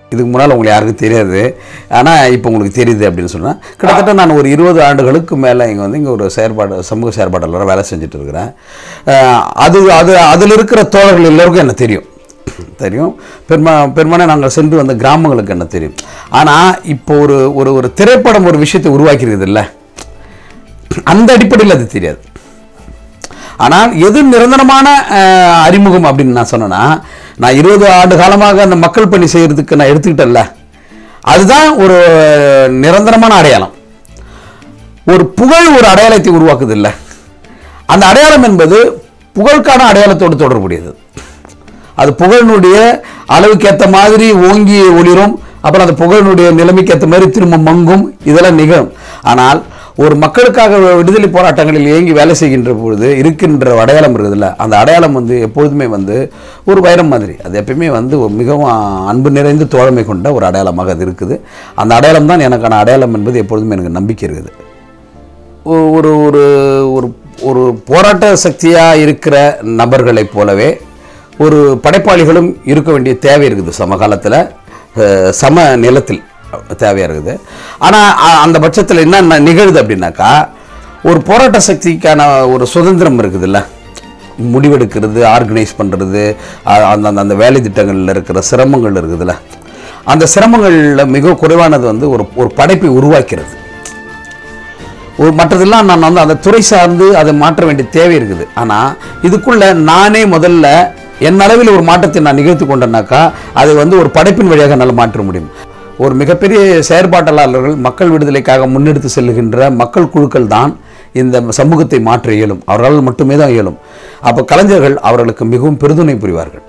இதுக்கு முன்னால் உங்களுக்கு யாருக்கும் தெரியாது ஆனால் இப்போ உங்களுக்கு தெரியுது அப்படின்னு சொன்னால் கிட்டத்தட்ட நான் ஒரு இருபது ஆண்டுகளுக்கு மேலே இங்கே வந்து இங்கே ஒரு செயற்பாடு சமூக செயற்பாட்டாளராக வேலை செஞ்சுட்டு இருக்கிறேன் அஹ் அது அது அதில் இருக்கிற தோழர்கள் எல்லோருக்கும் எனக்கு தெரியும் தெரியும் பெருமா பெரும்பாலும் நாங்கள் சென்று வந்த கிராமங்களுக்கு என்ன தெரியும் ஆனால் இப்போ ஒரு ஒரு ஒரு திரைப்படம் ஒரு விஷயத்தை உருவாக்கிறது இல்லை அந்த அடிப்படையில் அது தெரியாது ஆனால் எது நிரந்தரமான அஹ், அறிமுகம் அப்படின்னு நான் சொன்னேன்னா நான் இருபது ஆண்டு காலமாக அந்த மக்கள் பணி செய்கிறதுக்கு நான் எடுத்துக்கிட்டேன்ல அதுதான் ஒரு நிரந்தரமான அடையாளம் ஒரு புகழ் ஒரு அடையாளத்தை உருவாக்குது இல்லை அந்த அடையாளம் என்பது புகழுக்கான அடையாளத்தோடு தொடர்புடையது அது புகழினுடைய அளவுக்கு ஏற்ற மாதிரி ஓங்கி ஒளிரும் அப்புறம் அந்த புகழினுடைய நிலைமைக்கு ஏற்ற மாதிரி திரும்ப மங்கும் இதெல்லாம் நிகழும் ஆனால் ஒரு மக்களுக்காக விடுதலை போராட்டங்களில் இயங்கி வேலை செய்கின்ற பொழுது இருக்கின்ற அடையாளம் இருக்குதுல்ல அந்த அடையாளம் வந்து எப்பொழுதுமே வந்து ஒரு வைரம் மாதிரி அது எப்பயுமே வந்து ஒரு மிகவும் அன்பு நிறைந்த தோழமை கொண்ட ஒரு அடையாளமாக அது இருக்குது அந்த அடையாளம் தான் எனக்கான அடையாளம் என்பது எப்பொழுதுமே எனக்கு நம்பிக்கை இருக்குது ஒ- ஒரு ஒரு ஒரு ஒரு போராட்ட சக்தியாக இருக்கிற நபர்களைப் போலவே ஒரு படைப்பாளிகளும் இருக்க வேண்டிய தேவை இருக்குது சமகாலத்தில் அஹ், சம நிலத்தில் தேவையாக இருக்குது ஆனால் அந்த பட்சத்தில் என்ன ந- நிகழுது அப்படின்னாக்கா ஒரு போராட்ட சக்திக்கான ஒரு சுதந்திரம் இருக்குதுல்ல முடிவெடுக்கிறது ஆர்கனைஸ் பண்ணுறது அந்த அந்த அந்த வேலை திட்டங்களில் இருக்கிற சிரமங்கள் இருக்குதுல்ல அந்த சிரமங்களில் மிக குறைவானது வந்து ஒரு ஒரு படைப்பை உருவாக்கிறது ஒரு மற்றதெல்லாம் நான் வந்து அந்த துறை சார்ந்து அதை மாற்ற வேண்டிய தேவை இருக்குது ஆனால் இதுக்குள்ள நானே முதல்ல என் அளவில் ஒரு மாற்றத்தை நான் நிகழ்த்தி கொண்டேன்னாக்கா அதை வந்து ஒரு படைப்பின் வழியாக என்னால் மாற்ற முடியும் ஒரு மிகப்பெரிய செயற்பாட்டாளர்கள் மக்கள் விடுதலைக்காக முன்னெடுத்து செல்லுகின்ற மக்கள் குழுக்கள் தான் இந்த சமூகத்தை மாற்ற இயலும் அவர்களால் மட்டுமே தான் இயலும் அப்போ கலைஞர்கள் அவர்களுக்கு மிகவும் பெருதுணை புரிவார்கள்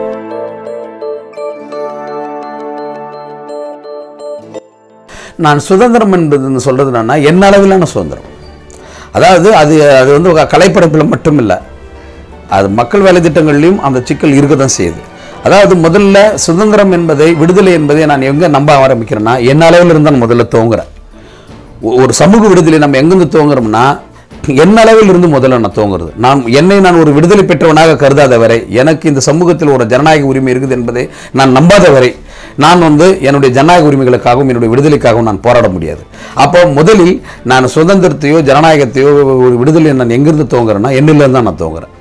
நான் சுதந்திரம் என்பது சொல்றது என்னன்னா என் அளவிலான சுதந்திரம் அதாவது அது அது வந்து ஒரு கலைப்படைப்பில் மட்டும் இல்லை அது மக்கள் வேலை திட்டங்கள்லையும் அந்த சிக்கல் இருக்க தான் செய்யுது அதாவது முதல்ல சுதந்திரம் என்பதை விடுதலை என்பதை நான் எங்கே நம்ப ஆரம்பிக்கிறேன்னா என் அளவில் இருந்து நான் முதல்ல துவங்குறேன் ஒ- ஒரு சமூக விடுதலை நம்ம எங்கிருந்து துவங்குறோம்னா என் அளவில் இருந்து முதல்ல நான் துவங்குறது நான் என்னை நான் ஒரு விடுதலை பெற்றவனாக கருதாத வரை எனக்கு இந்த சமூகத்தில் ஒரு ஜனநாயக உரிமை இருக்குது என்பதை நான் நம்பாத வரை நான் வந்து என்னுடைய ஜனநாயக உரிமைகளுக்காகவும் என்னுடைய விடுதலைக்காகவும் நான் போராட முடியாது அப்போ முதலில் நான் சுதந்திரத்தையோ ஜனநாயகத்தையோ ஒரு விடுதலையை நான் எங்கிருந்து துவங்குறேன்னா என்னிலிருந்து தான் நான் துவங்குறேன்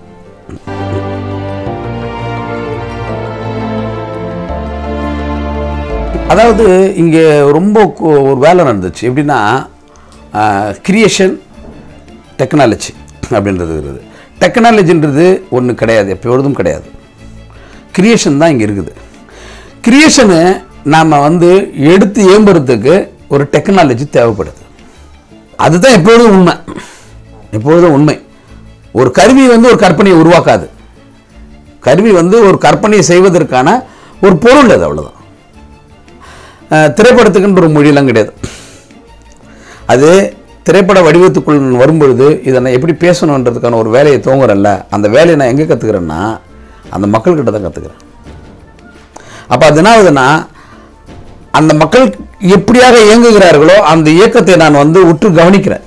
அதாவது இங்கே ரொம்ப கு- ஒரு வேலை நடந்துச்சு எப்படின்னா கிரியேஷன் டெக்னாலஜி அப்படின்றது இருக்குது டெக்னாலஜின்றது ஒன்று கிடையாது எப்பொழுதும் கிடையாது கிரியேஷன் தான் இங்கே இருக்குது கிரியேஷனு நாம் வந்து எடுத்து ஏம்புறதுக்கு ஒரு டெக்னாலஜி தேவைப்படுது அதுதான் எப்பொழுதும் உண்மை எப்பொழுதும் உண்மை ஒரு கருவி வந்து ஒரு கற்பனையை உருவாக்காது கருவி வந்து ஒரு கற்பனையை செய்வதற்கான ஒரு பொருள் அது அவ்வளோதான் அஹ், திரைப்படத்துக்குன்ற ஒரு மொழியெல்லாம் கிடையாது அது திரைப்பட வடிவத்துக்குள் வரும்பொழுது இதை நான் எப்படி பேசணுன்றதுக்கான ஒரு வேலையை துவங்குறேன்ல அந்த வேலையை நான் எங்கே கற்றுக்கிறேன்னா அந்த மக்கள்கிட்ட தான் கற்றுக்கிறேன் அப்போ அது என்ன ஆகுதுன்னா அந்த மக்கள் எப்படியாக இயங்குகிறார்களோ அந்த இயக்கத்தை நான் வந்து உற்று கவனிக்கிறேன்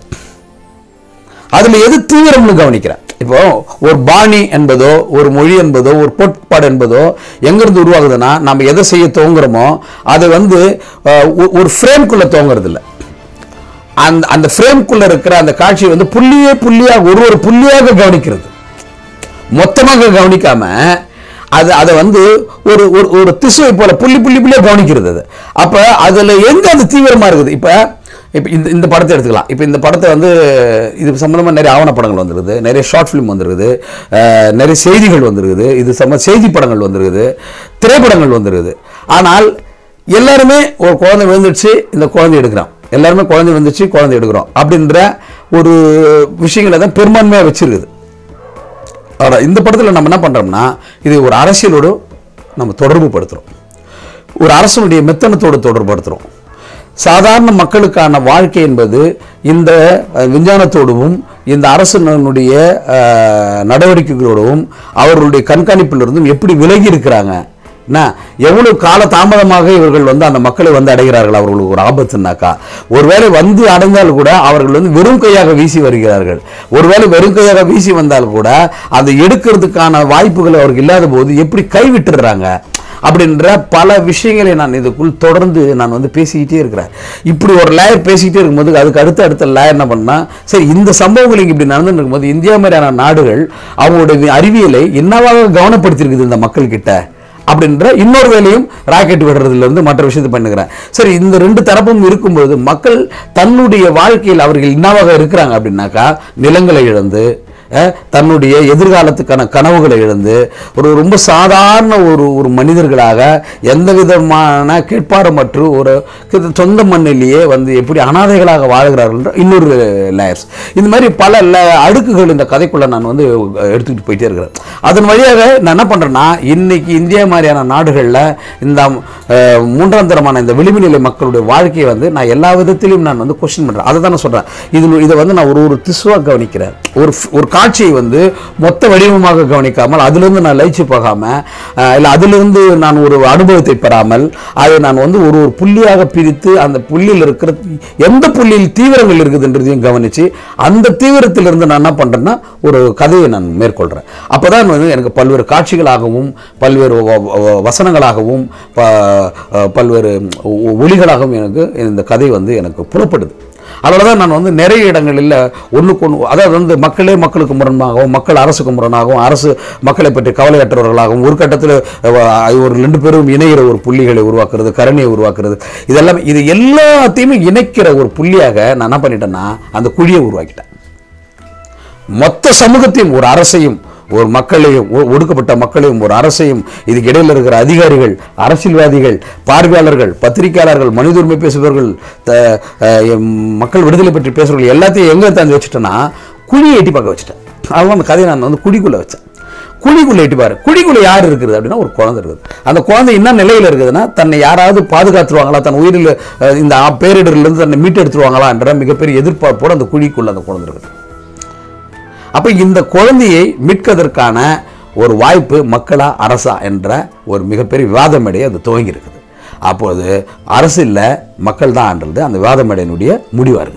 அதுல எது தீவிரம்னு கவனிக்கிறேன் இப்போ ஒரு பாணி என்பதோ ஒரு மொழி என்பதோ ஒரு கோட்பாடு என்பதோ எங்கிருந்து உருவாகுதுன்னா நம்ம எதை செய்ய துவங்குறோமோ அது வந்து அஹ், ஒ- ஒரு ஃப்ரேம்குள்ள துவங்குறது இல்லை அந்த அந்த ஃப்ரேம்குள்ள இருக்கிற அந்த காட்சியை வந்து புள்ளியே புள்ளியாக ஒரு ஒரு புள்ளியாக கவனிக்கிறது மொத்தமாக கவனிக்காம அது அதை வந்து ஒரு ஒரு ஒரு திசுவை போல புள்ளி புள்ளி புள்ளியா கவனிக்கிறது அது அப்ப அதுல எங்க அது தீவிரமா இருக்குது இப்ப இப்போ இந்த இந்த படத்தை எடுத்துக்கலாம் இப்போ இந்த படத்தை வந்து இது சம்மந்தமாக நிறைய ஆவணப்படங்கள் வந்துருக்குது நிறைய ஷார்ட் ஃபிலிம் வந்துருக்குது அஹ், நிறைய செய்திகள் வந்துருக்குது இது சம்ம செய்தி படங்கள் வந்துருக்குது திரைப்படங்கள் வந்துருக்குது ஆனால் எல்லாருமே ஒரு குழந்தை விழுந்துடுச்சு இந்த குழந்தை எடுக்கிறான் எல்லாருமே குழந்தை விழுந்துச்சு குழந்தை எடுக்கிறோம் அப்படின்ற ஒரு விஷயங்களை தான் பெரும்பான்மையாக வச்சிருக்குது ஆனால் இந்த படத்தில் நம்ம என்ன பண்ணுறோம்னா இது ஒரு அரசியலோடு நம்ம தொடர்பு படுத்துகிறோம் ஒரு அரசனுடைய மெத்தனத்தோடு தொடர்படுத்துகிறோம் சாதாரண மக்களுக்கான வாழ்க்கை என்பது இந்த அஹ், விஞ்ஞானத்தோடவும் இந்த அரசனுடைய அஹ், நடவடிக்கைகளோடவும் அவர்களுடைய கண்காணிப்பிலிருந்தும் எப்படி விலகி இருக்கிறாங்க என்ன எவ்வளவு கால தாமதமாக இவர்கள் வந்து அந்த மக்களை வந்து அடைகிறார்கள் அவர்களுக்கு ஒரு ஆபத்துனாக்கா ஒருவேளை வந்து அடைந்தால் கூட அவர்கள் வந்து வெறும் கையாக வீசி வருகிறார்கள் ஒருவேளை வெறும் கையாக வீசி வந்தால் கூட அதை எடுக்கிறதுக்கான வாய்ப்புகள் அவருக்கு இல்லாத போது எப்படி கைவிட்டுறாங்க அப்படின்ற பல விஷயங்களை நான் இதுக்குள் தொடர்ந்து நான் வந்து பேசிக்கிட்டே இருக்கிறேன் இப்படி ஒரு லேயர் பேசிக்கிட்டே இருக்கும்போது அதுக்கு அடுத்த அடுத்த லேயர் என்ன பண்ணா சரி இந்த சம்பவங்கள் இங்க இப்படி நடந்துட்டு இருக்கும்போது இந்தியா மாதிரியான நாடுகள் அவங்களுடைய அறிவியலை என்னவாக கவனப்படுத்தியிருக்குது இந்த மக்கள் கிட்ட அப்படின்ற இன்னொரு வேலையும் ராக்கெட் விடுறதுல இருந்து மற்ற விஷயத்தை பண்ணுகிறேன் சரி இந்த ரெண்டு தரப்பும் இருக்கும்போது மக்கள் தன்னுடைய வாழ்க்கையில் அவர்கள் என்னவாக இருக்கிறாங்க அப்படின்னாக்கா நிலங்களை இழந்து அஹ், தன்னுடைய எதிர்காலத்துக்கான கனவுகளை இழந்து ஒரு ரொம்ப சாதாரண ஒரு ஒரு மனிதர்களாக எந்த விதமான கேட்பாரமற்று ஒரு கிட்ட- சொந்த மண்ணிலேயே வந்து எப்படி அனாதைகளாக வாழ்கிறார்கள் என்ற இன்னொரு லேயர்ஸ் இந்த மாதிரி பல ல- அடுக்குகள் இந்த கதைக்குள்ள நான் வந்து அஹ், எடுத்துக்கிட்டு போயிட்டே இருக்கிறேன் அதன் வழியாக நான் என்ன பண்றேன்னா இன்னைக்கு இந்தியா மாதிரியான நாடுகளில் இந்த அஹ், மூன்றாம் தரமான இந்த விளிம்பு நிலை மக்களுடைய வாழ்க்கையை வந்து நான் எல்லா விதத்திலையும் நான் வந்து கொஸ்டின் பண்றேன் அதை தான் நான் சொல்றேன் இது இதை வந்து நான் ஒரு ஒரு திசுவாக கவனிக்கிறேன் ஒரு ஒரு காட்சியை வந்து மொத்த வடிவமாக கவனிக்காமல் அதிலிருந்து நான் லயிச்சு போகாம அஹ், இல்லை அதிலிருந்து நான் ஒரு அனுபவத்தை பெறாமல் அதை நான் வந்து ஒரு ஒரு புள்ளியாக பிரித்து அந்த புள்ளியில் இருக்கிற எந்த புள்ளியில் தீவிரங்கள் இருக்குதுன்றதையும் கவனிச்சு அந்த தீவிரத்திலிருந்து நான் என்ன பண்றேன்னா ஒரு கதையை நான் மேற்கொள்றேன் அப்பதான் வந்து எனக்கு பல்வேறு காட்சிகளாகவும் பல்வேறு வ- வ- வசனங்களாகவும் ப- அஹ், பல்வேறு ஒ- ஒலிகளாகவும் எனக்கு இந்த கதை வந்து எனக்கு புலப்படுது அதனால தான் நான் வந்து நிறைய இடங்களில் ஒன்றுக்கு ஒன்று அதாவது வந்து மக்களே மக்களுக்கு முரணாகவும் மக்கள் அரசுக்கு முரணாகவும் அரசு மக்களை பற்றி கவலையற்றவர்களாகவும் ஒரு கட்டத்தில் ஒரு ரெண்டு பேரும் இணைகிற ஒரு புள்ளிகளை உருவாக்குறது கரணியை உருவாக்குறது இதெல்லாம் இது எல்லாத்தையுமே இணைக்கிற ஒரு புள்ளியாக நான் என்ன பண்ணிட்டேன்னா அந்த குழியை உருவாக்கிட்டேன் மொத்த சமூகத்தையும் ஒரு அரசையும் ஒரு மக்களையும் ஒ- ஒடுக்கப்பட்ட மக்களையும் ஒரு அரசையும் இதுக்கு இடையில இருக்கிற அதிகாரிகள் அரசியல்வாதிகள் பார்வையாளர்கள் பத்திரிகையாளர்கள் மனித உரிமை பேசுபவர்கள் த- அஹ், எம், மக்கள் விடுதலை பற்றி பேசுறவர்கள் எல்லாத்தையும் எங்க தாண்டி வச்சுட்டேன்னா குழியை எட்டி பார்க்க வச்சுட்டேன் அதுதான் அந்த கதையை நான் வந்து குழிக்குள்ள வச்சேன் குழிக்குள்ள எட்டி பாரு குழிக்குள்ள யார் இருக்குது அப்படின்னா ஒரு குழந்தை இருக்குது அந்த குழந்தை என்ன நிலையில இருக்குதுன்னா தன்னை யாராவது பாதுகாத்துருவாங்களா தன் உயிரில் அஹ், இந்த ஆ- பேரிடரிலிருந்து தன்னை மீட்டெடுத்துருவாங்களா என்ற மிகப்பெரிய எதிர்பார்ப்போடு அந்த குழிக்குள்ள அந்த குழந்தை இருக்குது அப்ப இந்த குழந்தையை மீட்கதற்கான ஒரு வாய்ப்பு மக்களா அரசா என்ற ஒரு மிகப்பெரிய விவாத மேடையை அது துவங்கி இருக்குது அப்போது அரசு இல்லை மக்கள் தான்ன்றது அந்த விவாத மேடையினுடைய முடிவா இருக்குது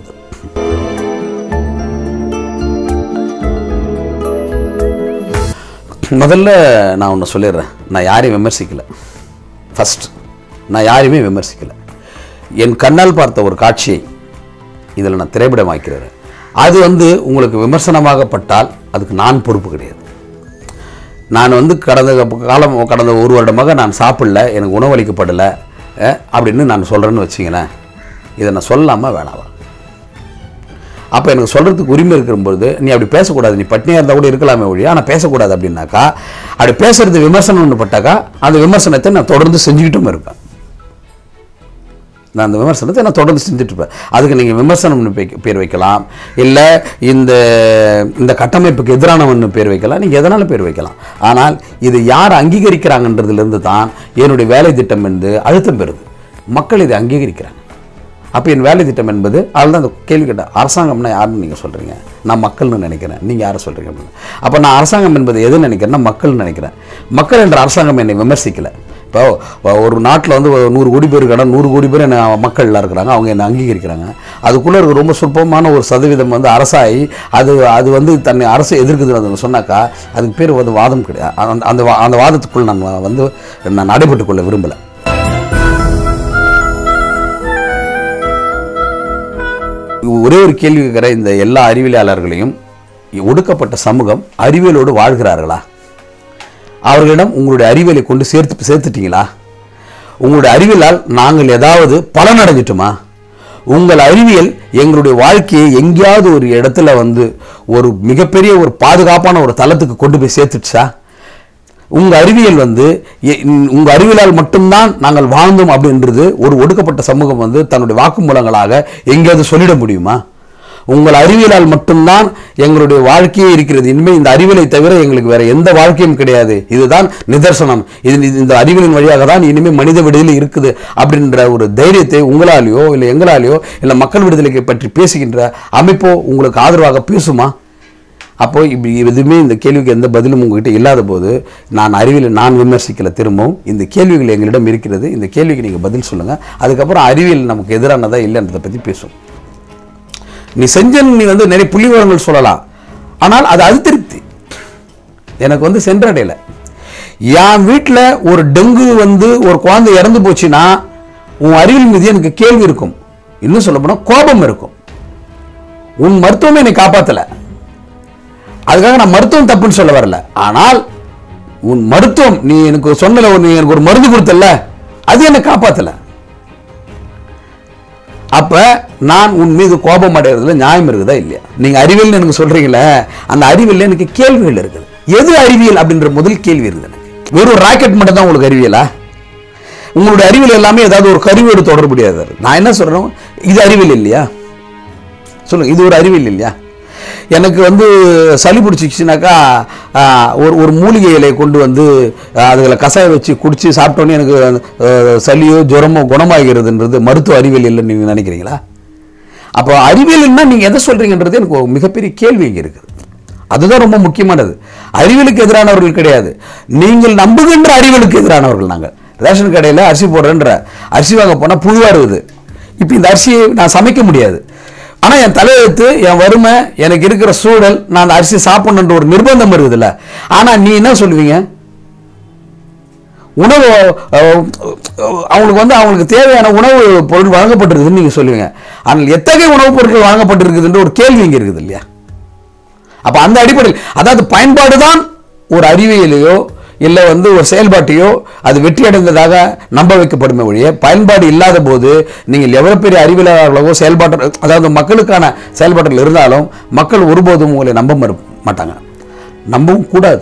முதல்ல நான் ஒன்று சொல்லிடுறேன் நான் யாரையும் விமர்சிக்கல ஃபர்ஸ்ட் நான் யாரையுமே விமர்சிக்கல என் கண்ணால் பார்த்த ஒரு காட்சியை இதில் நான் திரைப்படமாக்கிறேன் அது வந்து உங்களுக்கு விமர்சனமாகப்பட்டால் அதுக்கு நான் பொறுப்பு கிடையாது நான் வந்து கடந்த காலம் கடந்த ஒரு வருடமாக நான் சாப்பிடல எனக்கு உணவளிக்கப்படலை அஹ், அப்படின்னு நான் சொல்கிறேன்னு வச்சிங்களேன் இதை நான் சொல்லாமல் வேணாவா அப்போ எனக்கு சொல்கிறதுக்கு உரிமை இருக்கும்போது நீ அப்படி பேசக்கூடாது நீ பட்னியாக இருந்தால் கூட இருக்கலாமே ஒழிய ஆனால் பேசக்கூடாது அப்படின்னாக்கா அப்படி பேசுறது விமர்சனம்னு பட்டாக்கா அந்த விமர்சனத்தை நான் தொடர்ந்து செஞ்சுக்கிட்டும் இருப்பேன் நான் அந்த விமர்சனத்தை நான் தொடர்ந்து செஞ்சுட்டு இருப்பேன் அதுக்கு நீங்கள் விமர்சனம்னு பே- பேர் வைக்கலாம் இல்லை இந்த இந்த கட்டமைப்புக்கு எதிரானவன்னு பேர் வைக்கலாம் நீங்கள் எதனால பேர் வைக்கலாம் ஆனால் இது யார் அங்கீகரிக்கிறாங்கன்றதுலேருந்து தான் என்னுடைய வேலை திட்டம் என்று அழுத்தம் பெறுது மக்கள் இதை அங்கீகரிக்கிறாங்க அப்போ என் வேலை திட்டம் என்பது அதில் தான் அந்த கேள்வி கேட்டேன் அரசாங்கம்னா யாருன்னு நீங்கள் சொல்கிறீங்க நான் மக்கள்னு நினைக்கிறேன் நீங்கள் யாரை சொல்கிறீங்க அப்படின்னு அப்போ நான் அரசாங்கம் என்பது எது நினைக்கிறேன்னா மக்கள்னு நினைக்கிறேன் மக்கள் என்ற அரசாங்கம் என்னை விமர்சிக்கலை இப்போ ஒரு நாட்டில் வந்து ஒரு நூறு கோடி பேர் இருக்காங்க நூறு கோடி பேர் என்ன மக்கள்லாம் இருக்கிறாங்க அவங்க என்னை அங்கீகரிக்கிறாங்க அதுக்குள்ளே இருக்க ரொம்ப சொற்பமான ஒரு சதவீதம் வந்து அரசாகி அது அது வந்து தன்னை அரசு எதிர்க்குதுன்னு சொன்னாக்கா அதுக்கு பேர் வந்து வாதம் கிடையாது அந்த அந்த வா- அந்த வாதத்துக்குள் நான் வந்து நான் நடைபெற்றுக் கொள்ள விரும்பலை ஒரே ஒரு கேள்வி கேட்குற இந்த எல்லா அறிவியலாளர்களையும் ஒடுக்கப்பட்ட சமூகம் அறிவியலோடு வாழ்கிறார்களா அவர்களிடம் உங்களுடைய அறிவியலை கொண்டு சேர்த்து சேர்த்துட்டீங்களா உங்களுடைய அறிவியலால் நாங்கள் ஏதாவது பலன் அடைஞ்சிட்டோமா உங்கள் அறிவியல் எங்களுடைய வாழ்க்கையை எங்கேயாவது ஒரு இடத்துல வந்து ஒரு மிகப்பெரிய ஒரு பாதுகாப்பான ஒரு தளத்துக்கு கொண்டு போய் சேர்த்துடுச்சா உங்க அறிவியல் வந்து எ- உங்க அறிவியலால் மட்டும்தான் நாங்கள் வாழ்ந்தோம் அப்படின்றது ஒரு ஒடுக்கப்பட்ட சமூகம் வந்து தன்னுடைய வாக்குமூலங்களாக எங்கேயாவது சொல்லிட முடியுமா உங்கள் அறிவியலால் மட்டும்தான் எங்களுடைய வாழ்க்கையே இருக்கிறது இனிமேல் இந்த அறிவியலை தவிர எங்களுக்கு வேற எந்த வாழ்க்கையும் கிடையாது இதுதான் நிதர்சனம் இது இது- இந்த அறிவியலின் வழியாக தான் இனிமேல் மனித விடுதலை இருக்குது அப்படின்ற ஒரு தைரியத்தை உங்களாலேயோ இல்லை எங்களாலேயோ இல்லை மக்கள் விடுதலைக்கு பற்றி பேசுகின்ற அமைப்போ உங்களுக்கு ஆதரவாக பேசுமா அப்போ இப்படி எதுவுமே இந்த கேள்விக்கு எந்த பதிலும் உங்ககிட்ட இல்லாத போது நான் அறிவியலை நான் விமர்சிக்கல திரும்பவும் இந்த கேள்விகள் எங்களிடம் இருக்கிறது இந்த கேள்விக்கு நீங்கள் பதில் சொல்லுங்கள் அதுக்கப்புறம் அறிவியல் நமக்கு எதிரானதா இல்லைன்றதை பற்றி பேசும் நீ செஞ்சன்னு நீ வந்து நிறைய புள்ளி விவரங்கள் சொல்லலாம் ஆனால் அது அதிருப்தி எனக்கு வந்து சென்றடையல என் வீட்டில் ஒரு டெங்கு வந்து ஒரு குழந்தை இறந்து போச்சுன்னா உன் அறிவியல் மீது எனக்கு கேள்வி இருக்கும் இன்னும் சொல்ல போனால் கோபம் இருக்கும் உன் மருத்துவமே என்னை காப்பாத்தல அதுக்காக நான் மருத்துவம் தப்புன்னு சொல்ல வரல ஆனால் உன் மருத்துவம் நீ எனக்கு சொன்னல நீ எனக்கு ஒரு மருந்து கொடுத்தல அது என்னை காப்பாத்தல அப்ப நான் உன் மீது கோபம் அடைகிறதுல நியாயம் இருக்குதா இல்லையா நீங்க அறிவியல் எனக்கு சொல்றீங்களே அந்த அறிவியல் எனக்கு கேள்விகள் இருக்குது எது அறிவியல் அப்படின்ற முதல் கேள்வி இருக்குது எனக்கு வெறும் ராக்கெட் மட்டும் தான் உங்களுக்கு அறிவியலா உங்களுடைய அறிவியல் எல்லாமே ஏதாவது ஒரு கருவியோடு தொடர்புடையது நான் என்ன சொல்றேன் இது அறிவியல் இல்லையா சொல்லுங்க இது ஒரு அறிவியல் இல்லையா எனக்கு வந்து சளி பிடிச்சிச்சுனாக்கா ஆஹ், ஒரு ஒரு மூலிகை இலையை கொண்டு வந்து ஆஹ், அதுல கஷாயம் வச்சு குடிச்சு சாப்பிட்டோன்னே எனக்கு ஆஹ், சளியோ ஜுரமோ குணமாகிறதுன்றது மருத்துவ அறிவியல் இல்லைன்னு நீங்க நினைக்கிறீங்களா அப்போ அறிவியல்னா நீங்க எதை சொல்றீங்கன்றது எனக்கு ஒரு மிகப்பெரிய கேள்வி இங்க இருக்குது அதுதான் ரொம்ப முக்கியமானது அறிவியலுக்கு எதிரானவர்கள் கிடையாது நீங்கள் நம்புகின்ற அறிவியலுக்கு எதிரானவர்கள் நாங்கள் ரேஷன் கடையில் அரிசி போடுறேன்ற அரிசி வாங்க போனால் புழுவா இருக்குது இப்போ இந்த அரிசியை நான் சமைக்க முடியாது ஆனால் என் தலையெழுத்து என் வறுமை எனக்கு இருக்கிற சூழல் நான் அந்த அரிசி சாப்பிடணுன்ற ஒரு நிர்பந்தம் இருக்குதுல்ல ஆனால் நீ என்ன சொல்லுவீங்க உணவு அஹ், அவங்களுக்கு வந்து அவங்களுக்கு தேவையான உணவு பொருள் வழங்கப்பட்டிருக்குதுன்னு நீங்கள் சொல்லுவீங்க ஆனால் எத்தகைய உணவுப் பொருட்கள் வழங்கப்பட்டிருக்குதுன்ற ஒரு கேள்வி இங்கே இருக்குது இல்லையா அப்ப அந்த அடிப்படையில் அதாவது பயன்பாடு தான் ஒரு அறிவியலையோ இல்லை வந்து ஒரு செயல்பாட்டையோ அது வெற்றி அடைந்ததாக நம்ப வைக்கப்படுமே ஒழிய பயன்பாடு இல்லாத போது நீங்கள் எவ்வளவு பெரிய அறிவியலாளர்களோ செயல்பாட்டு அதாவது மக்களுக்கான செயல்பாட்டில் இருந்தாலும் மக்கள் ஒருபோதும் உங்களை நம்ப மறு- மாட்டாங்க நம்பவும் கூடாது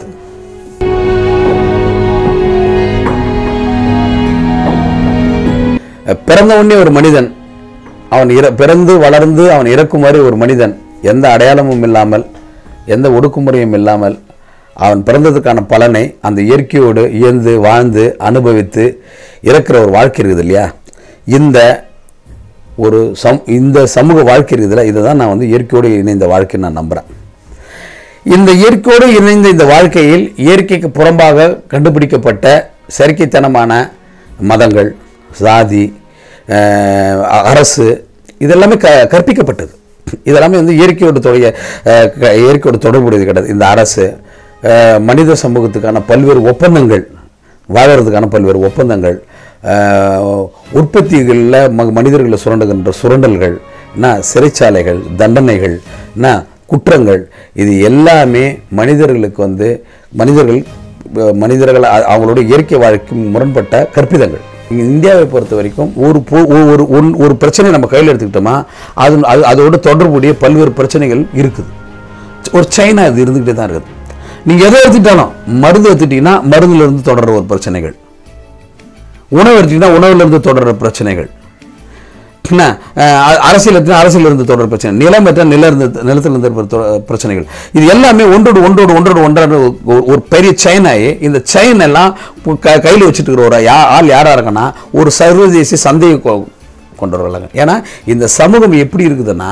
பிறந்த உடனே ஒரு மனிதன் அவன் இற பிறந்து வளர்ந்து அவன் இறக்கும் வரை ஒரு மனிதன் எந்த அடையாளமும் இல்லாமல் எந்த ஒடுக்குமுறையும் இல்லாமல் அவன் பிறந்ததுக்கான பலனை அந்த இயற்கையோடு இயந்து வாழ்ந்து அனுபவித்து இறக்கிற ஒரு வாழ்க்கை இருக்குது இல்லையா இந்த ஒரு சம் இந்த சமூக வாழ்க்கை இருக்குதுல்ல இதை தான் நான் வந்து இயற்கையோடு இணைந்த வாழ்க்கைன்னு நான் நம்புகிறேன் இந்த இயற்கையோடு இணைந்த இந்த வாழ்க்கையில் இயற்கைக்கு புறம்பாக கண்டுபிடிக்கப்பட்ட செயற்கைத்தனமான மதங்கள் சாதி அஹ், அரசு இதெல்லாமே க கற்பிக்கப்பட்டது இதெல்லாமே வந்து இயற்கையோடு தொடைய அஹ், க- இயற்கையோடு தொடர்புடையது கிடையாது இந்த அரசு அஹ், மனித சமூகத்துக்கான பல்வேறு ஒப்பந்தங்கள் வாழறதுக்கான பல்வேறு ஒப்பந்தங்கள் அஹ், உற்பத்திகளில் ம மனிதர்களை சுரண்டுகின்ற சுரண்டல்கள் என்ன சிறைச்சாலைகள் தண்டனைகள் என்ன குற்றங்கள் இது எல்லாமே மனிதர்களுக்கு வந்து மனிதர்கள் அஹ், மனிதர்கள் அ- அவங்களோட இயற்கை வாழ்க்கை முரண்பட்ட கற்பிதங்கள் இங்கே இந்தியாவை பொறுத்த வரைக்கும் ஒரு பொ- ஒரு ஒரு ஒன்- ஒரு பிரச்சனை நம்ம கையில் எடுத்துக்கிட்டோமா அது அது அதோட தொடர்புடைய பல்வேறு பிரச்சனைகள் இருக்குது ஒரு சைனா இது இருந்துக்கிட்டே தான் இருக்குது நீங்கள் எதை எடுத்துக்கிட்டாலும் மருந்து எடுத்துக்கிட்டீங்கன்னா மருந்துல இருந்து தொடர்ற ஒரு பிரச்சனைகள் உணவு எடுத்துக்கிட்டா உணவுல இருந்து தொடர்ற பிரச்சனைகள் என்ன அஹ், அ- அரசியல் எடுத்தா அரசியல் இருந்து தொடர் பிரச்சனை நிலம் எடுத்தா நில இருந்து நிலத்திலிருந்து இருப்ப தொ- பிரச்சனைகள் இது எல்லாமே ஒன்றோடு ஒன்றோடு ஒன்றோடு ஒன்றான ஒரு- ஒரு பெரிய செயினாயே இந்த செயின் எல்லாம் பு- க கையில் வச்சுட்டு இருக்கிற ஒரு யா ஆள் யாராக இருக்குன்னா ஒரு சர்வதேச சந்தையை கொ- கொண்டு வரலாங்க ஏன்னா இந்த சமூகம் எப்படி இருக்குதுன்னா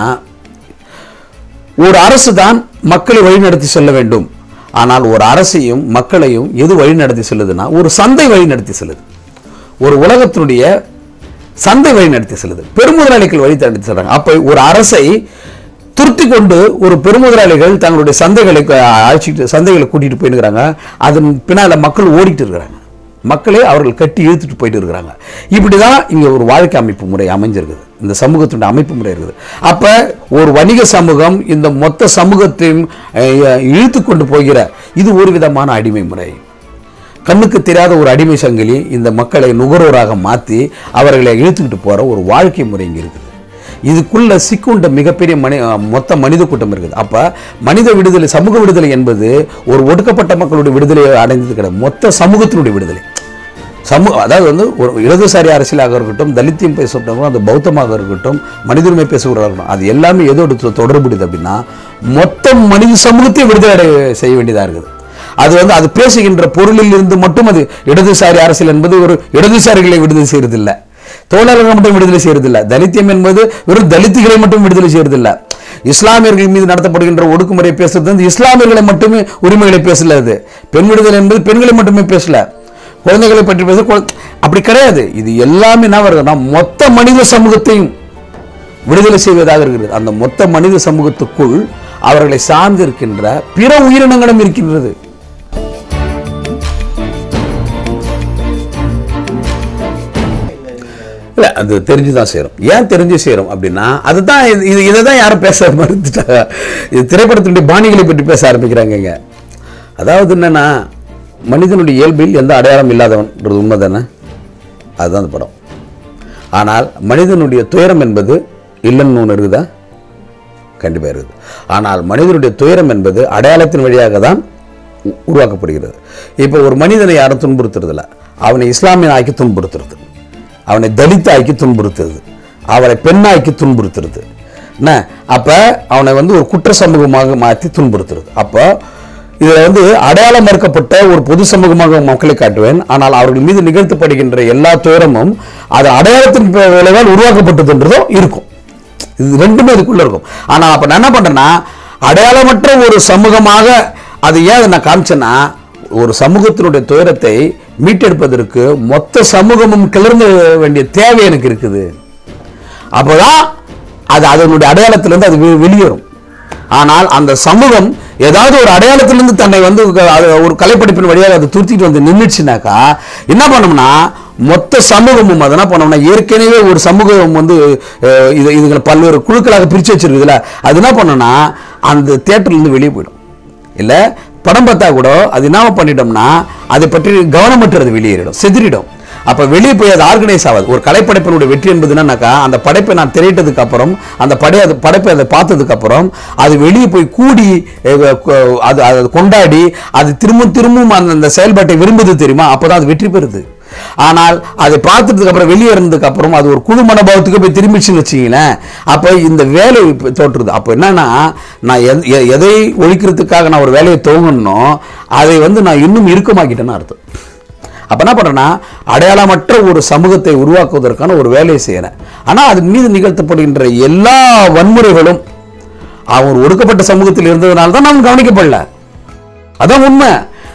ஒரு அரசு தான் மக்களை வழிநடத்தி செல்ல வேண்டும் ஆனால் ஒரு அரசையும் மக்களையும் எது வழிநடத்தி செல்லுதுன்னா ஒரு சந்தை வழிநடத்தி செல்லுது ஒரு உலகத்தினுடைய சந்தை வழிநடத்தி செல்லுது பெருமுதலாளிகள் வழி நடத்தி செல்றாங்க அப்ப ஒரு அரசை துருத்தி கொண்டு ஒரு பெருமுதலாளிகள் தங்களுடைய சந்தைகளை க- அழைச்சிட்டு சந்தைகளை கூட்டிட்டு போயிருக்கிறாங்க அதன் பின்னால மக்கள் ஓடிட்டு இருக்கிறாங்க மக்களே அவர்கள் கட்டி இழுத்துட்டு போயிட்டு இருக்கிறாங்க இப்படிதான் இங்க ஒரு வாழ்க்கை அமைப்பு முறை அமைஞ்சிருக்குது இந்த சமூகத்தினுடைய அமைப்பு முறை இருக்குது அப்ப ஒரு வணிக சமூகம் இந்த மொத்த சமூகத்தையும் அஹ், இழுத்து கொண்டு போகிற இது ஒரு விதமான அடிமை முறை கண்ணுக்கு தெரியாத ஒரு அடிமை சங்கிலி இந்த மக்களை நுகர்வோராக மாற்றி அவர்களை இழுத்துக்கிட்டு போற ஒரு வாழ்க்கை முறை இங்க இருக்குது இதுக்குள்ள சிக்குண்ட மிகப்பெரிய மனி மொத்த மனித கூட்டம் இருக்குது அப்ப மனித விடுதலை சமூக விடுதலை என்பது ஒரு ஒடுக்கப்பட்ட மக்களுடைய விடுதலை அடைந்தது கிடையாது மொத்த சமூகத்தினுடைய விடுதலை சமூக அதாவது வந்து ஒரு இடதுசாரி அரசியலாக இருக்கட்டும் தலித்தியம் பேசுகிறவங்க அந்த பௌத்தமாக இருக்கட்டும் மனிதனுமை பேசுகிறவராக இருக்கட்டும் அது எல்லாமே எதோடு தொ- தொடர்புடையது அப்படின்னா மொத்த மனித சமூகத்தையும் விடுதலை அடைய செய்ய வேண்டியதாக இருக்குது அது வந்து அது பேசுகின்ற பொருளில் இருந்து மட்டும் அது இடதுசாரி அரசியல் என்பது ஒரு இடதுசாரிகளை விடுதலை செய்யறதில்லை தோழர்கள் மட்டும் விடுதலை செய்யறதில்லை தலித்தியம் என்பது வெறும் தலித்துகளை மட்டும் விடுதலை செய்யறதில்லை இஸ்லாமியர்கள் மீது நடத்தப்படுகின்ற ஒடுக்குமுறை பேசுறது வந்து இஸ்லாமியர்களை மட்டுமே உரிமைகளை பேசல அது பெண் விடுதலை என்பது பெண்களை மட்டுமே பேசல குழந்தைகளை பற்றி பேச குழ- அப்படி கிடையாது இது எல்லாமே என்ன வருதுன்னா மொத்த மனித சமூகத்தையும் விடுதலை செய்வதாக இருக்கிறது அந்த மொத்த மனித சமூகத்துக்குள் அவர்களை சார்ந்து இருக்கின்ற பிற உயிரினங்களும் இருக்கின்றது இல்லை அது தெரிஞ்சு தான் செய்கிறோம் ஏன் தெரிஞ்சு செய்கிறோம் அப்படின்னா அதுதான் இது இது இதை தான் யாரும் பேச மறுத்துட்டாங்க இது திரைப்படத்தினுடைய பாணிகளை பற்றி பேச ஆரம்பிக்கிறாங்க இங்க அதாவது என்னன்னா மனிதனுடைய இயல்பில் எந்த அடையாளம் இல்லாதவன்றது உண்மை தானே அதுதான் அந்த படம் ஆனால் மனிதனுடைய துயரம் என்பது இல்லைன்னு ஒன்று இருக்குதா கண்டிப்பாக இருக்குது ஆனால் மனிதனுடைய துயரம் என்பது அடையாளத்தின் வழியாக தான் உ- உருவாக்கப்படுகிறது இப்போ ஒரு மனிதனை யாரும் துன்புறுத்துறதில்ல அவனை இஸ்லாமியன் ஆக்கி துன்புறுத்துறது அவனை தலித் ஆக்கி துன்புறுத்துறது அவரை பெண்ணாக்கி துன்புறுத்துறது என்ன அப்போ அவனை வந்து ஒரு குற்ற சமூகமாக மாற்றி துன்புறுத்துறது அப்போ இதில் வந்து அடையாளம் மறுக்கப்பட்ட ஒரு பொது சமூகமாக மக்களை காட்டுவேன் ஆனால் அவர்கள் மீது நிகழ்த்தப்படுகின்ற எல்லா துயரமும் அது அடையாளத்தின் விளைவால் உருவாக்கப்பட்டதுன்றதும் இருக்கும் இது ரெண்டுமே இதுக்குள்ள இருக்கும் ஆனா அப்ப நான் என்ன பண்றேன்னா அடையாளமற்ற ஒரு சமூகமாக அது ஏன் அதை நான் காமிச்சேன்னா ஒரு சமூகத்தினுடைய துயரத்தை மீட்டெடுப்பதற்கு மொத்த சமூகமும் கிளர்ந்து வேண்டிய தேவை எனக்கு இருக்குது அப்போதான் அது அதனுடைய அடையாளத்திலிருந்து அது வெ- வெளியேறும் ஆனால் அந்த சமூகம் ஏதாவது ஒரு அடையாளத்திலிருந்து தன்னை வந்து க- அது ஒரு கலைப்படைப்பின் வழியாக அதை துருத்திட்டு வந்து நின்றுச்சுனாக்கா என்ன பண்ணோம்னா மொத்த சமூகமும் அது என்ன பண்ணோம்னா ஏற்கனவே ஒரு சமூகம் வந்து அஹ், இது இதுகளை பல்வேறு குழுக்களாக பிரித்து வச்சிருக்குதுல அது என்ன பண்ணோம்னா அந்த தேட்டர்லேருந்து வெளியே போயிடும் இல்லை படம் பார்த்தா கூட அது என்ன பண்ணிட்டோம்னா அதை பற்றி கவனமற்றது வெளியேறிடும் செதிரிடும் அப்போ வெளியே போய் அது ஆர்கனைஸ் ஆகாது ஒரு கலைப்படைப்பினுடைய வெற்றி என்பது என்னன்னாக்கா அந்த படைப்பை நான் திரையிட்டதுக்கு அப்புறம் அந்த படை அது படைப்பை அதை பார்த்ததுக்கு அப்புறம் அது வெளியே போய் கூடி அஹ், கொ- அது அது கொண்டாடி அது திரும்ப திரும்பவும் அந்த அந்த செயல்பாட்டை விரும்புது தெரியுமா அப்பதான் அது வெற்றி பெறுது ஆனால் அதை பார்த்ததுக்கு அப்புறம் வெளியே இருந்ததுக்கு அப்புறம் அது ஒரு குழு மனோபாவத்துக்கு போய் திரும்பிச்சுன்னு வச்சுங்களேன் அப்போ இந்த வேலை இப்ப தோற்றுது அப்போ என்னன்னா நான் எத- எ- எதை ஒழிக்கிறதுக்காக நான் ஒரு வேலையை துவங்கணும்னோ அதை வந்து நான் இன்னும் இறுக்கமாக்கிட்டேன்னு அர்த்தம் அப்போ என்ன பண்ணுறேன்னா அடையாளமற்ற ஒரு சமூகத்தை உருவாக்குவதற்கான ஒரு வேலையை செய்கிறேன் ஆனால் அதன் மீது நிகழ்த்தப்படுகின்ற எல்லா வன்முறைகளும் அவன் ஒரு ஒடுக்கப்பட்ட சமூகத்தில் இருந்ததுனால தான் நாம் கவனிக்கப்படல அதான் உண்மை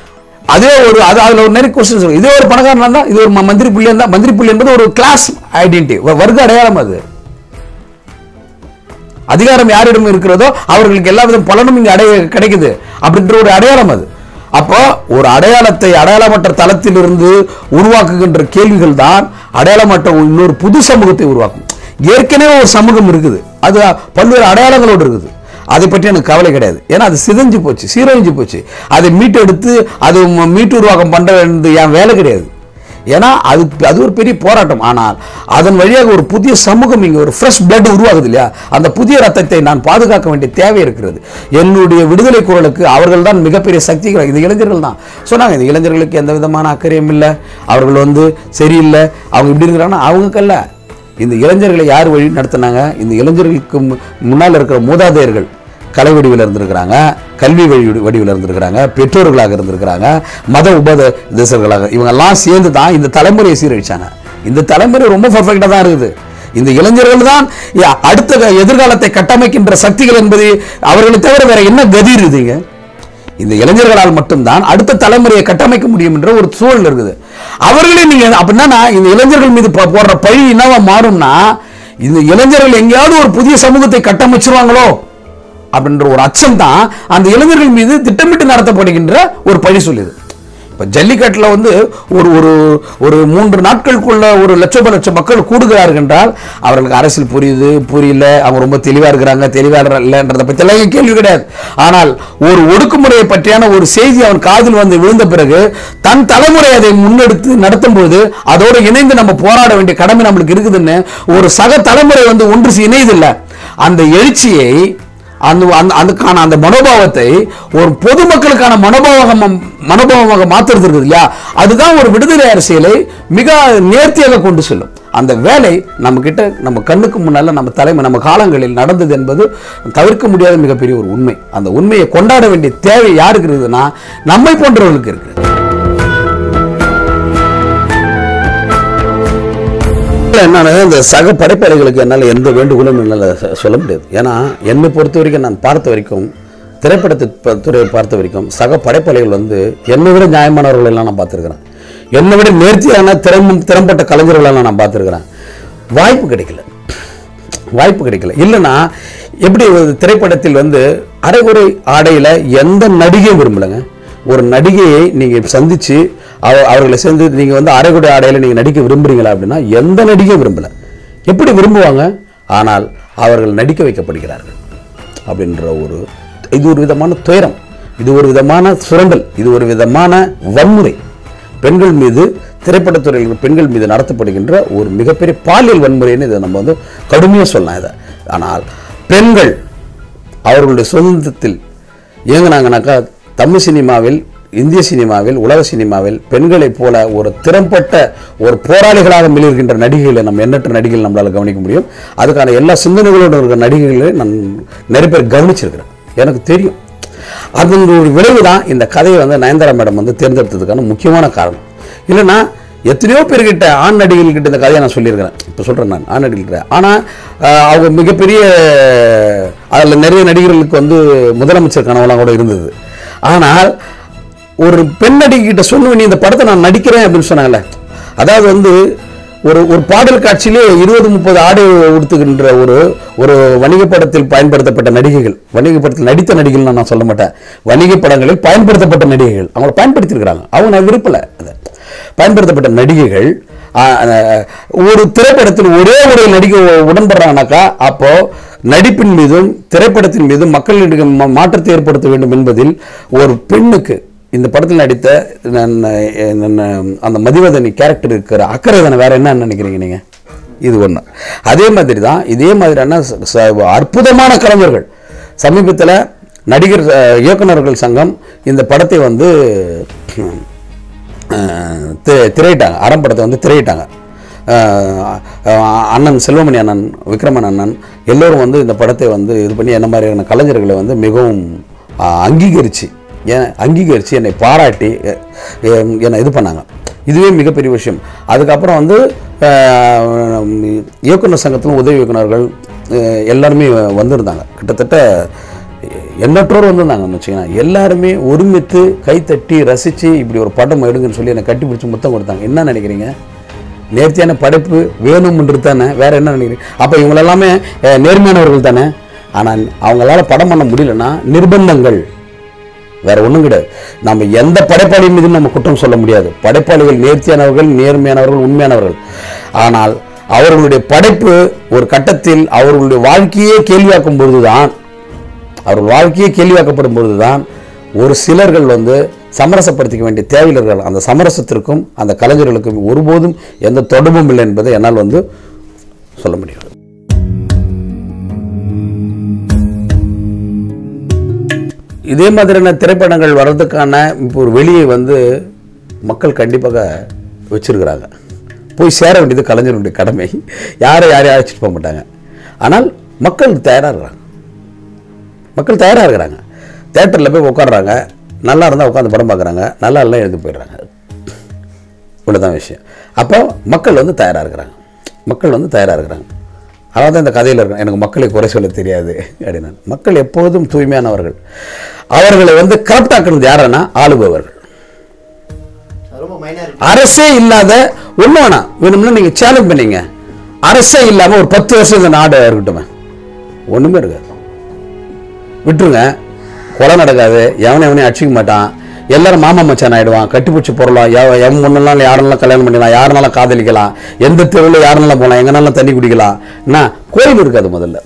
அதே ஒரு அது அதில் ஒரு நிறைய கொஸ்டின்ஸ் இதே ஒரு பணக்காரனா இருந்தா இது ஒரு ம- மந்திரி புள்ளி இருந்தா மந்திரி புள்ளி என்பது ஒரு கிளாஸ் ஐடென்டிட்டி வர்க்க அடையாளம் அது அதிகாரம் யாரிடம் இருக்கிறதோ அவர்களுக்கு எல்லா வித பலனும் இங்க அடைய கிடைக்குது அப்படின்ற ஒரு அடையாளம் அது அப்போ ஒரு அடையாளத்தை அடையாளமற்ற தளத்திலிருந்து உருவாக்குகின்ற கேள்விகள் தான் அடையாளமற்ற ஒரு இன்னொரு புது சமூகத்தை உருவாக்கும் ஏற்கனவே ஒரு சமூகம் இருக்குது அது பல்வேறு அடையாளங்களோடு இருக்குது அதை பற்றி எனக்கு கவலை கிடையாது ஏன்னா அது சிதைஞ்சு போச்சு சீரழிஞ்சு போச்சு அதை மீட்டெடுத்து அது ம- மீட்டு உருவாக்கம் பண்ற வேண்டியது என் வேலை கிடையாது ஏன்னா அது அது ஒரு பெரிய போராட்டம் ஆனால் அதன் வழியாக ஒரு புதிய சமூகம் இங்கே ஒரு ஃப்ரெஷ் பிளட் உருவாகுது இல்லையா அந்த புதிய ரத்தத்தை நான் பாதுகாக்க வேண்டிய தேவை இருக்கிறது என்னுடைய விடுதலை குரலுக்கு அவர்கள் தான் மிகப்பெரிய சக்திகள் இந்த இளைஞர்கள் தான் சொன்னாங்க இந்த இளைஞர்களுக்கு எந்த விதமான அக்கறையும் இல்லை அவர்கள் வந்து சரியில்லை அவங்க இப்படி இருக்கிறாங்கன்னா அவங்களுக்கல்ல இந்த இளைஞர்களை யார் வழி நடத்துனாங்க இந்த இளைஞர்களுக்கு மு- முன்னால் இருக்கிற மூதாதையர்கள் கலை வடிவில் இருந்திருக்கிறாங்க கல்வி வழி வடிவில் இருந்திருக்கிறாங்க பெற்றோர்களாக இருந்திருக்கிறாங்க மத உபதேசர்களாக இவங்கெல்லாம் சேர்ந்து தான் இந்த தலைமுறையை சீரழிச்சாங்க இந்த தலைமுறை ரொம்ப பர்ஃபெக்டாக தான் இருக்குது இந்த இளைஞர்கள் தான் யா- அடுத்த எதிர்காலத்தை கட்டமைக்கின்ற சக்திகள் என்பது அவர்களை தவிர வேற என்ன கதி இருக்குதுங்க இந்த இளைஞர்களால் மட்டும்தான் அடுத்த தலைமுறையை கட்டமைக்க முடியும் என்ற ஒரு சூழல் இருக்குது அவர்களே நீங்க அப்படின்னா இந்த இளைஞர்கள் மீது போ- போடுற பழி என்னவா மாறும்னா இந்த இளைஞர்கள் எங்கேயாவது ஒரு புதிய சமூகத்தை கட்டமைச்சிருவாங்களோ அப்படின்ற ஒரு அச்சம் தான் அந்த இளைஞர்கள் மீது திட்டமிட்டு நடத்தப்படுகின்ற ஒரு பழி சொல்லுது இப்போ ஜல்லிக்கட்டில் வந்து ஒரு ஒரு ஒரு மூன்று நாட்களுக்குள்ள ஒரு லட்சம் லட்சம் மக்கள் கூடுகிறார்கள் என்றால் அவர்களுக்கு அரசியல் புரியுது புரியல அவங்க ரொம்ப தெளிவாக இருக்கிறாங்க தெளிவாக இல்லைன்றதை பற்றி எல்லாம் இங்க கேள்வி கிடையாது ஆனால் ஒரு ஒடுக்குமுறையை பற்றியான ஒரு செய்தி அவன் காதில் வந்து விழுந்த பிறகு தன் தலைமுறை அதை முன்னெடுத்து நடத்தும் பொழுது அதோடு இணைந்து நம்ம போராட வேண்டிய கடமை நம்மளுக்கு இருக்குதுன்னு ஒரு சக தலைமுறை வந்து ஒன்று இணையதில்லை அந்த எழுச்சியை அந்த அந்த அதுக்கான அந்த மனோபாவத்தை ஒரு பொதுமக்களுக்கான மனோபாவம் மனோபாவமாக மாத்துறது இருக்குது இல்லையா அதுதான் ஒரு விடுதலை அரசியலை மிக நேர்த்தியாக கொண்டு செல்லும் அந்த வேலை நம்ம கிட்ட நம்ம கண்ணுக்கு முன்னால நம்ம தலைமை நம்ம காலங்களில் நடந்தது என்பது தவிர்க்க முடியாத மிகப்பெரிய ஒரு உண்மை அந்த உண்மையை கொண்டாட வேண்டிய தேவை யாருக்கு இருக்குதுன்னா நம்மை போன்றவர்களுக்கு இருக்கு என்னன்னா இந்த சக படைப்பாளிகளுக்கு என்னால் எந்த வேண்டுகோளும் என்னால் சொ- சொல்ல முடியாது ஏன்னா என்னை பொறுத்த வரைக்கும் நான் பார்த்த வரைக்கும் திரைப்படத்தை ப- துறையை பார்த்த வரைக்கும் சக படைப்பாளிகள் வந்து என்னை விட நியாயமானவர்கள் எல்லாம் நான் பார்த்துருக்கிறேன் என்னை விட நேர்த்தியான திறமும் திறம்பட்ட கலைஞர்களெல்லாம் நான் பார்த்துருக்கிறேன் வாய்ப்பு கிடைக்கல வாய்ப்பு கிடைக்கல இல்லைன்னா எப்படி ஒரு திரைப்படத்தில் வந்து அரைகுறை ஆடையில் எந்த நடிகையும் விரும்பலைங்க ஒரு நடிகையை நீங்கள் சந்திச்சு அவ அவர்களை சேர்ந்து நீங்கள் வந்து அரைகுறை ஆடையில் நீங்கள் நடிக்க விரும்புறீங்களா அப்படின்னா எந்த நடிகையும் விரும்பலை எப்படி விரும்புவாங்க ஆனால் அவர்கள் நடிக்க வைக்கப்படுகிறார்கள் அப்படின்ற ஒரு இது ஒரு விதமான துயரம் இது ஒரு விதமான சுரண்டல் இது ஒரு விதமான வன்முறை பெண்கள் மீது திரைப்படத்துறையில் பெண்கள் மீது நடத்தப்படுகின்ற ஒரு மிகப்பெரிய பாலியல் வன்முறைன்னு இதை நம்ம வந்து கடுமையாக சொல்லலாம் இதை ஆனால் பெண்கள் அவர்களுடைய சுதந்திரத்தில் இயங்குனாங்கனாக்கா தமிழ் சினிமாவில் இந்திய சினிமாவில் உலக சினிமாவில் பெண்களைப் போல ஒரு திறம்பட்ட ஒரு போராளிகளாக மிளிர்கின்ற நடிகைகளை நம்ம எண்ணற்ற நடிகைகள் நம்மளால் கவனிக்க முடியும் அதுக்கான எல்லா சிந்தனைகளோடு இருக்கிற நடிகைகளை நான் நிறைய பேர் கவனிச்சிருக்கிறேன் எனக்கு தெரியும் அதன் ஒரு விளைவு தான் இந்த கதையை வந்து நயன்தாரா மேடம் வந்து தேர்ந்தெடுத்ததுக்கான முக்கியமான காரணம் இல்லைன்னா எத்தனையோ பேர்கிட்ட ஆண் நடிகர்கள்கிட்ட இந்த கதையை நான் சொல்லியிருக்கிறேன் இப்போ சொல்கிறேன் நான் ஆண் நடிகர்கிட்ட ஆனால் அவங்க மிகப்பெரிய அதில் நிறைய நடிகர்களுக்கு வந்து முதலமைச்சர் கனவுலாம் கூட இருந்தது ஆனால் ஒரு பெண் நடிகைகிட்ட சொன்ன நீ இந்த படத்தை நான் நடிக்கிறேன் அப்படின்னு சொன்னாங்கல்ல அதாவது வந்து ஒரு ஒரு பாடல் காட்சியிலே இருபது முப்பது ஆடை உடுத்துகின்ற ஒரு ஒரு வணிக படத்தில் பயன்படுத்தப்பட்ட நடிகைகள் வணிக படத்தில் நடித்த நடிகைகள் நான் சொல்ல மாட்டேன் வணிக படங்களில் பயன்படுத்தப்பட்ட நடிகைகள் அவங்கள பயன்படுத்தியிருக்கிறாங்க அவங்க நான் விருப்பலை அதை பயன்படுத்தப்பட்ட நடிகைகள் ஆ, ஆ, ஒரு திரைப்படத்தில் ஒரே ஒரு நடிகை உடன்படுறாங்கனாக்கா அப்போ நடிப்பின் மீதும் திரைப்படத்தின் மீதும் மக்களிடையே மா- மாற்றத்தை ஏற்படுத்த வேண்டும் என்பதில் ஒரு பெண்ணுக்கு இந்த படத்தில் நடித்த நான் நான் அந்த மதிவதனி கேரக்டர் இருக்கிற அக்கறை தானே வேற என்ன நினைக்கிறீங்க நீங்க இது ஒன்று அதே மாதிரி தான் இதே மாதிரியான ச- ச- அற்புதமான கலைஞர்கள் சமீபத்தில் நடிகர் அஹ், இயக்குனர்கள் சங்கம் இந்த படத்தை வந்து அஹ், தி- திரையிட்டாங்க அறம் படத்தை வந்து திரையிட்டாங்க அஹ், அஹ், அண்ணன் செல்வமணி அண்ணன் விக்ரமன் அண்ணன் எல்லோரும் வந்து இந்த படத்தை வந்து இது பண்ணி என்ன மாதிரியான கலைஞர்களை வந்து மிகவும் அஹ், அங்கீகரித்து ஏன் அங்கீகரித்து என்னை பாராட்டி எ- எ- என்னை இது பண்ணாங்க இதுவே மிகப்பெரிய விஷயம் அதுக்கப்புறம் வந்து அஹ், இயக்குனர் சங்கத்திலும் உதவி இயக்குனர்கள் அஹ், எல்லாருமே வந்திருந்தாங்க கிட்டத்தட்ட எண்ணற்றோர் வந்திருந்தாங்கன்னு வச்சுக்கோங்க எல்லாருமே ஒருமித்து கைத்தட்டி ரசித்து இப்படி ஒரு படம் எடுங்கன்னு சொல்லி என்னை கட்டி பிடிச்சி முத்தம் கொடுத்தாங்க என்ன நினைக்கிறீங்க நேர்த்தியான படைப்பு வேணும்ன்றது தானே வேற என்ன நினைக்கிறீங்க அப்போ இவங்க எல்லாமே அஹ், நேர்மையானவர்கள் தானே ஆனால் அவங்களால படம் பண்ண முடியலன்னா நிர்பந்தங்கள் வேற ஒன்றும் கிடையாது நம்ம எந்த படைப்பாளி மீதும் நம்ம குற்றம் சொல்ல முடியாது படைப்பாளிகள் நேர்த்தியானவர்கள் நேர்மையானவர்கள் உண்மையானவர்கள் ஆனால் அவர்களுடைய படைப்பு ஒரு கட்டத்தில் அவர்களுடைய வாழ்க்கையே கேள்வியாக்கும் பொழுதுதான் அவர்கள் வாழ்க்கையே கேள்வியாக்கப்படும் பொழுதுதான் ஒரு சிலர்கள் வந்து சமரசப்படுத்திக்க வேண்டிய தேவையில்லைகள் அந்த சமரசத்திற்கும் அந்த கலைஞர்களுக்கும் ஒருபோதும் எந்த தொடர்பும் இல்லை என்பதை என்னால் வந்து சொல்ல முடியும் இதே மாதிரியான திரைப்படங்கள் வர்றதுக்கான இப்போ ஒரு வெளியை வந்து மக்கள் கண்டிப்பாக வச்சிருக்கிறாங்க போய் சேர வேண்டியது கலைஞர்களுடைய கடமை யாரை யாரையும் அழைச்சிட்டு போக மாட்டாங்க ஆனால் மக்கள் தயாராக இருக்கிறாங்க மக்கள் தயாராக இருக்கிறாங்க தேட்டரில் போய் உட்காடுறாங்க நல்லா இருந்தால் உட்காந்து படம் பார்க்குறாங்க நல்லா இல்லை எழுந்து போயிடுறாங்க இவ்வளோதான் விஷயம் அப்போ மக்கள் வந்து தயாராக இருக்கிறாங்க மக்கள் வந்து தயாராக இருக்கிறாங்க அதாவது தான் இந்த கதையில் இருக்கும் எனக்கு மக்களை குறை சொல்ல தெரியாது அப்படின்னா மக்கள் எப்போதும் தூய்மையானவர்கள் அவர்களை வந்து கரெக்டாக்குறது யாருன்னா ஆளுபவர்கள் ரொம்ப மைனர் அரசே இல்லாத ஒண்ணு வேணாம் வேணும்னா நீங்க சேலஞ்ச் பண்ணீங்க அரசே இல்லாம ஒரு பத்து வருஷம் இந்த நாடு இருக்கட்டுமே ஒண்ணுமே இருக்காது விட்டுருங்க கொலை நடக்காது எவனை எவனையும் அடிச்சிக்க மாட்டான் எல்லாரும் மாமா மச்சான் ஆயிடுவான் கட்டிப்பிடிச்சி போடலாம் எவ- எவன் முன்னெல்லாம் யாரெல்லாம் கல்யாணம் பண்ணிக்கலாம் யாருனாலும் காதலிக்கலாம் எந்த தெருவில் யாருனாலும் போகலாம் எங்கனாலும் தண்ணி குடிக்கலாம் என்ன கோயில் இருக்காது முதல்ல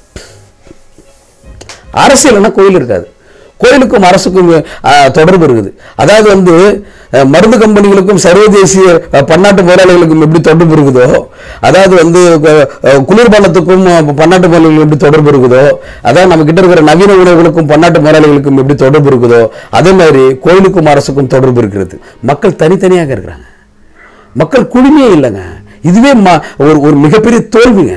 அரசியல்னா கோயில் இருக்காது கோயிலுக்கும் அரசுக்கும் அஹ், தொடர்பு இருக்குது அதாவது வந்து அஹ், மருந்து கம்பெனிகளுக்கும் சர்வதேசிய அஹ், பன்னாட்டு முதலாளிகளுக்கும் எப்படி தொடர்பு இருக்குதோ அதாவது வந்து அஹ், அஹ், குளிர்பானத்துக்கும் அஹ், பன்னாட்டு முதலாளிகளுக்கும் எப்படி தொடர்பு இருக்குதோ அதாவது நம்ம கிட்ட இருக்கிற நவீன உணவுகளுக்கும் பன்னாட்டு முதலாளிகளுக்கும் எப்படி தொடர்பு இருக்குதோ அதே மாதிரி கோயிலுக்கும் அரசுக்கும் தொடர்பு இருக்கிறது மக்கள் தனித்தனியாக இருக்கிறாங்க மக்கள் குழுமையே இல்லைங்க இதுவே ம- ஒரு ஒரு மிகப்பெரிய தோல்விங்க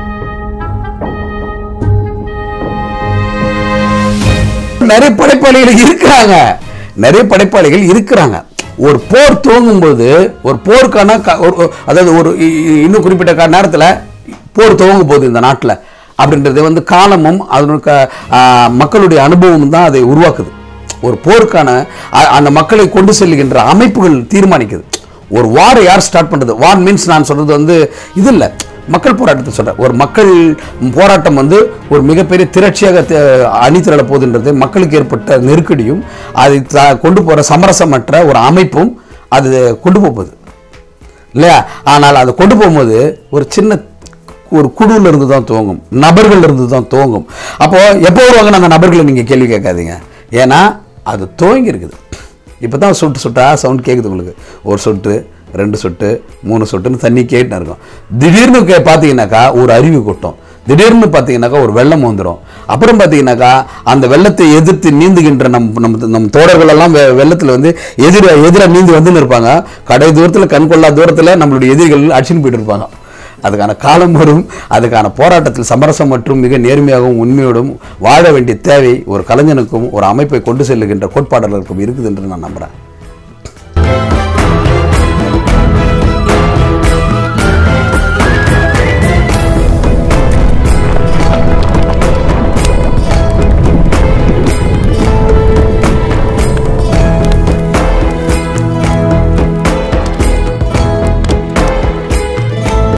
நிறைய படைப்பாளிகள் இருக்கிறாங்க நிறைய படைப்பாளிகள் இருக்கிறாங்க ஒரு போர் துவங்கும்போது ஒரு போருக்கான க- ஒரு- ஒரு- அதாவது ஒரு இ- இ- இன்னும் குறிப்பிட்ட கா- நேரத்துல போர் துவங்க போகுது இந்த நாட்டுல அப்படின்றது வந்து காலமும் அதனுடைய மக்களுடைய அனுபவமும் தான் அதை உருவாக்குது ஒரு போருக்கான அ- அந்த மக்களை கொண்டு செல்லுகின்ற அமைப்புகள் தீர்மானிக்குது ஒரு வார் யார் ஸ்டார்ட் பண்றது வார் மீன்ஸ் நான் சொல்றது வந்து இது இல்லை மக்கள் போராட்டத்தை சொல்றேன் ஒரு மக்கள் போராட்டம் வந்து ஒரு மிகப்பெரிய திரட்சியாக தி- அணி திரள போகுதுன்றது மக்களுக்கு ஏற்பட்ட நெருக்கடியும் அதை த- கொண்டு போற சமரசமற்ற ஒரு அமைப்பும் அது கொண்டு போகுது இல்லையா ஆனால் அதை கொண்டு போகும்போது ஒரு சின்ன ஒரு குழுவில் இருந்து தான் துவங்கும் நபர்கள் இருந்து தான் துவங்கும் அப்போ எப்போ வருவாங்க அந்த நபர்களை நீங்கள் கேள்வி கேட்காதீங்க ஏன்னா அது துவங்கி இருக்குது இப்போ தான் சொட்டு சொட்டா சவுண்ட் கேட்குது உங்களுக்கு ஒரு சொட்டு ரெண்டு சொட்டு மூணு சொட்டுன்னு தண்ணி கேட்டுன்னு இருக்கும் திடீர்னு கே பார்த்தீங்கன்னாக்கா ஒரு அருவி கொட்டும் திடீர்னு பார்த்தீங்கன்னாக்கா ஒரு வெள்ளம் வந்துடும் அப்புறம் பார்த்தீங்கன்னாக்கா அந்த வெள்ளத்தை எதிர்த்து நீந்துகின்ற நம் நம்ம நம் தோழர்கள் எல்லாம் வெ வெள்ளத்தில் வந்து எதிர எதிராக நீந்தி வந்துன்னு இருப்பாங்க கடை தூரத்தில் கண் கொள்ளா தூரத்தில் நம்மளுடைய எதிரிகள் அடிச்சுன்னு போயிட்டு இருப்பாங்க அதுக்கான காலம் வரும் அதுக்கான போராட்டத்தில் சமரசம் மற்றும் மிக நேர்மையாகவும் உண்மையோடும் வாழ வேண்டிய தேவை ஒரு கலைஞனுக்கும் ஒரு அமைப்பை கொண்டு செல்லுகின்ற கோட்பாடலருக்கும் இருக்குது என்று நான் நம்புகிறேன்